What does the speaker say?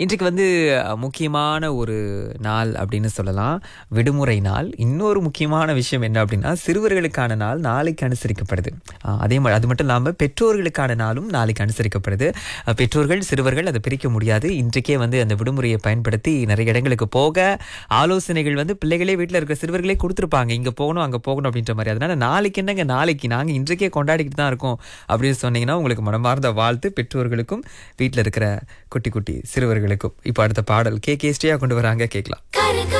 இன்றைக்கு வந்து அஹ், முக்கியமான ஒரு நாள் அப்படின்னு சொல்லலாம் விடுமுறை நாள் இன்னொரு முக்கியமான விஷயம் என்ன அப்படின்னா சிறுவர்களுக்கான நாள் நாளைக்கு அனுசரிக்கப்படுது அஹ், அதே மாதிரி அது மட்டும் இல்லாமல் பெற்றோர்களுக்கான நாளும் நாளைக்கு அனுசரிக்கப்படுது அஹ், பெற்றோர்கள் சிறுவர்கள் அதை பிரிக்க முடியாது இன்றைக்கே வந்து அந்த விடுமுறையை பயன்படுத்தி நிறைய இடங்களுக்கு போக ஆலோசனைகள் வந்து பிள்ளைகளே வீட்டில் இருக்கிற சிறுவர்களே கொடுத்துருப்பாங்க இங்கே போகணும் அங்கே போகணும் அப்படின்ற மாதிரி அதனால நாளைக்கு என்னங்க நாளைக்கு நாங்கள் இன்றைக்கே கொண்டாடிக்கிட்டு தான் இருக்கோம் அப்படின்னு சொன்னீங்கன்னா உங்களுக்கு மனமார்ந்த வாழ்த்து பெற்றோர்களுக்கும் வீட்டில் இருக்கிற குட்டி குட்டி சிறுவர்களுக்கும் இப்போ அடுத்த பாடல் கே கே ஸ்ரீயா கொண்டு வராங்க கேட்கலாம் கருக்க